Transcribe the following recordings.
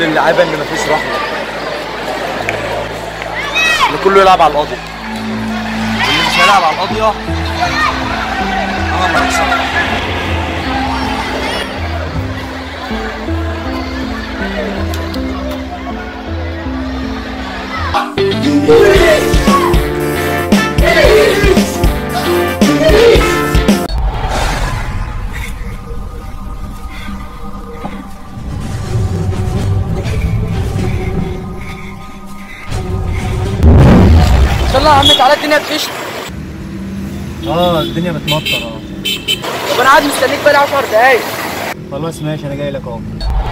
للعيبه ان مفيش رحمه ان كله يلعب على القاضي اللي مش هيلعب على القاضيه انا ما هيكسب ان شاء الله يا عم تعالى الدنيا تفشت اه الدنيا بتمطر اه طب انا قاعد مستنيك بقالي 10 دقايق خلاص ماشي انا جاي لك اهو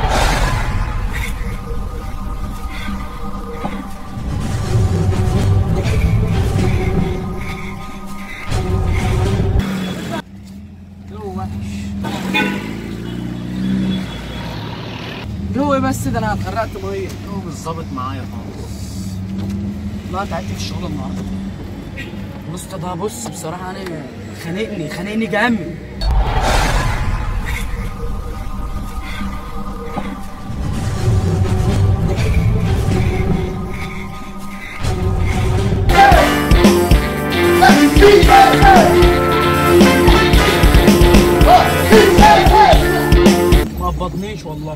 جو ايه بس ده انا اتغرقت ميه هو مش ظابط معايا خالص لا تعبت في الشغل النهارده بص ده بص بصراحه انا خانقني خانقني جامد ما قبضنيش والله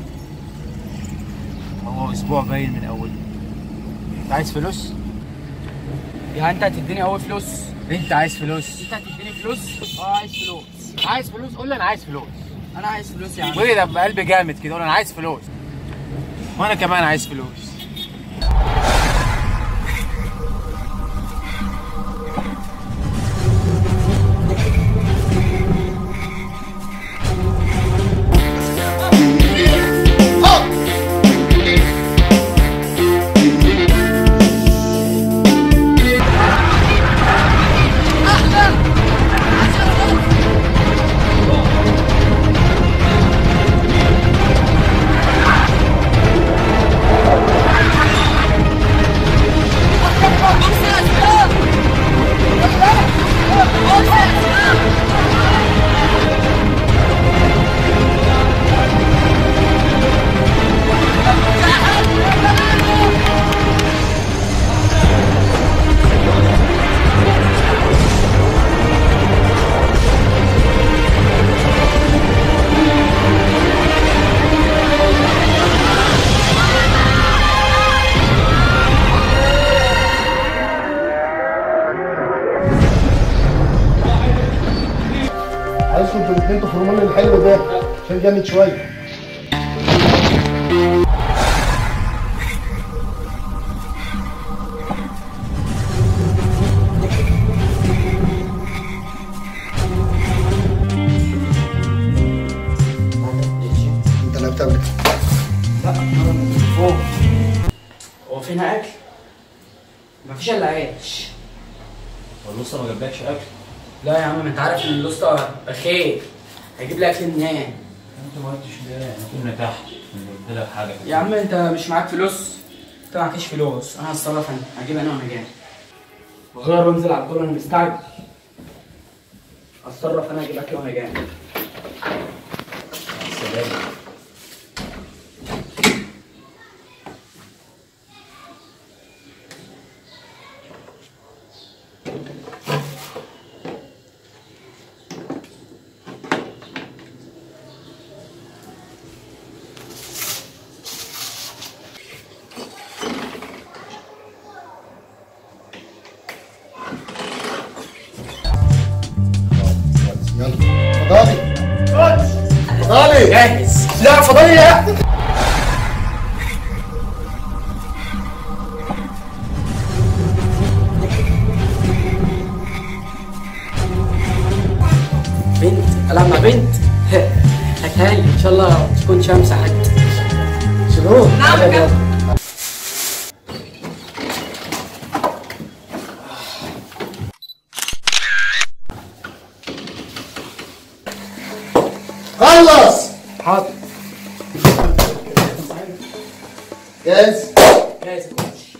هو اسبوع باين من اوله انت عايز فلوس؟ يعني انت هتديني اول فلوس انت عايز فلوس انت هتديني فلوس اه عايز فلوس عايز فلوس قول لي انا عايز فلوس انا عايز فلوس يا عم وايه ده بقلب جامد كده قول انا عايز فلوس وانا كمان عايز فلوس عايزكم انتوا الاثنين تخرموا لي الحلو ده عشان جامد شويه انت اللي بتعمل لا انا من التليفون هو فين اكل مفيش الا عيش هو لسه ما جابلكش اكل لا يا عم ما انت عارف ان الاسطى بخير هيجيب لي اكل منين انت ما قلتش ليه احنا كنا تحت قلت لك حاجه يا عم انت مش معاك فلوس انت معكش فلوس انا هتصرف انا هجيب انا وانا جاي بغير وانزل على طول انا مستعجل هتصرف انا هجيب اكل وانا جاي سلام يلا فضالي فضالي جاهز لا فضلي لا بنت العب مع بنت هتهالي ان شاء الله تكون شمسة حتى شنو؟ نعم يا كابتن. خلص حاضر جاهز جاهز يا كوتش